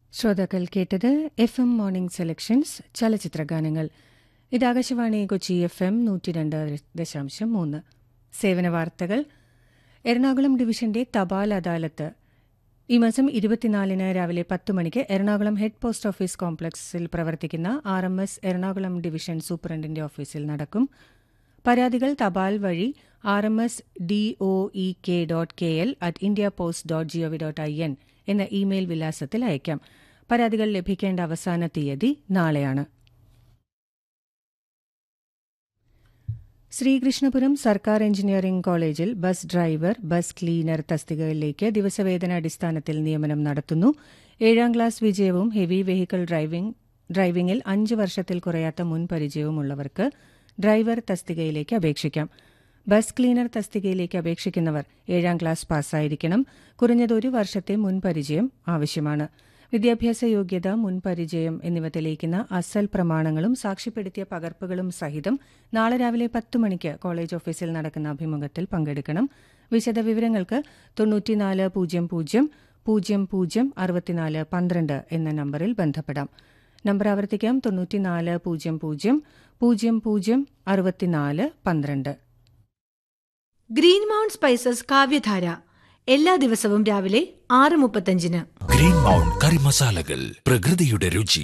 ശ്രോതാക്കൾ കേട്ടത് F M morning selections ചലച്ചിത്ര ഗാനങ്ങൾ ഇത് ആകാശവാണി കൊച്ചി എഫ് എം നൂറ്റി രണ്ട് ദശാംശം മൂന്ന് സേവന വാർത്തകൾ എറണാകുളം ഡിവിഷന്റെ തപാൽ അദാലത്ത് ഈ മാസം ഇരുപത്തിനാലിന് രാവിലെ പത്ത് മണിക്ക് എറണാകുളം ഹെഡ് പോസ്റ്റ് ഓഫീസ് കോംപ്ലക്സിൽ പ്രവർത്തിക്കുന്ന R M S Ernakulam division സൂപ്രണ്ടിന്റെ ഓഫീസിൽ നടക്കും പരാതികൾ തപാൽ വഴി R M S D O E K dot K L at India post dot GOV dot I N എന്ന ഇമെയിൽ വിലാസത്തിൽ അയക്കാം പരാതികൾ ലഭിക്കേണ്ട അവസാന തീയതി നാളെയാണ് ശ്രീകൃഷ്ണപുരം സർക്കാർ എഞ്ചിനീയറിംഗ് കോളേജിൽ ബസ് ഡ്രൈവർ ബസ് ക്ലീനർ തസ്തികകളിലേക്ക് ദിവസവേതന അടിസ്ഥാനത്തിൽ നിയമനം നടത്തുന്നു ഏഴാം ക്ലാസ് വിജയവും ഹെവി വെഹിക്കിൾ ഡ്രൈവിംഗ് ഡ്രൈവിംഗിൽ അഞ്ച് വർഷത്തിൽ കുറയാത്ത മുൻ പരിചയവുമുള്ളവർക്ക് ഡ്രൈവർ തസ്തികയിലേക്ക് അപേക്ഷിക്കാം ബസ് ക്ലീനർ തസ്തികയിലേക്ക് അപേക്ഷിക്കുന്നവർ ഏഴാം ക്ലാസ് പാസ്സായിരിക്കണം കുറഞ്ഞത് ഒരു വർഷത്തെ മുൻപരിചയം ആവശ്യമാണ് വിദ്യാഭ്യാസ യോഗ്യത മുൻപരിചയം എന്നിവ തെളിയിക്കുന്ന അസൽ പ്രമാണങ്ങളും സാക്ഷ്യപ്പെടുത്തിയ പകർപ്പുകളും സഹിതം നാളെ രാവിലെ പത്ത് മണിക്ക് കോളേജ് ഓഫീസിൽ നടക്കുന്ന അഭിമുഖത്തിൽ പങ്കെടുക്കണം വിശദവിവരങ്ങൾക്ക് തൊണ്ണൂറ്റിനാല് പൂജ്യം പൂജ്യം പൂജ്യം പൂജ്യം അറുപത്തിനാല് പന്ത്രണ്ട് എന്ന നമ്പറിൽ ബന്ധപ്പെടാം നമ്പർ ആവർത്തിക്കാം തൊണ്ണൂറ്റിനാല് പൂജ്യം പൂജ്യം പൂജ്യം പൂജ്യം അറുപത്തിനാല് പന്ത്രണ്ട് ഗ്രീൻ മൗണ്ട് സ്പൈസസ് കാവ്യധാര എല്ലാ ദിവസവും രാവിലെ ആറ് മുപ്പത്തഞ്ചിന് ഗ്രീൻ മൗണ്ട് കറി മസാലകൾ പ്രകൃതിയുടെ രുചി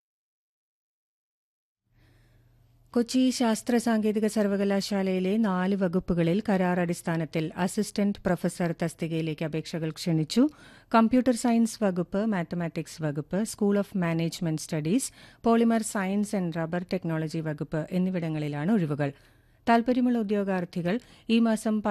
കൊച്ചി ശാസ്ത്ര സാങ്കേതിക സർവകലാശാലയിലെ നാല് വകുപ്പുകളിൽ കരാർ അടിസ്ഥാനത്തിൽ അസിസ്റ്റന്റ് പ്രൊഫസർ തസ്തികയിലേക്ക് അപേക്ഷകൾ ക്ഷണിച്ചു കമ്പ്യൂട്ടർ സയൻസ് വകുപ്പ് മാത്തമാറ്റിക്സ് വകുപ്പ് school of management studies polymer science and rubber technology വകുപ്പ് എന്നിവിടങ്ങളിലാണ് ഒഴിവുകൾ താൽപര്യമുള്ള ഉദ്യോഗാർത്ഥികൾ ഈ മാസം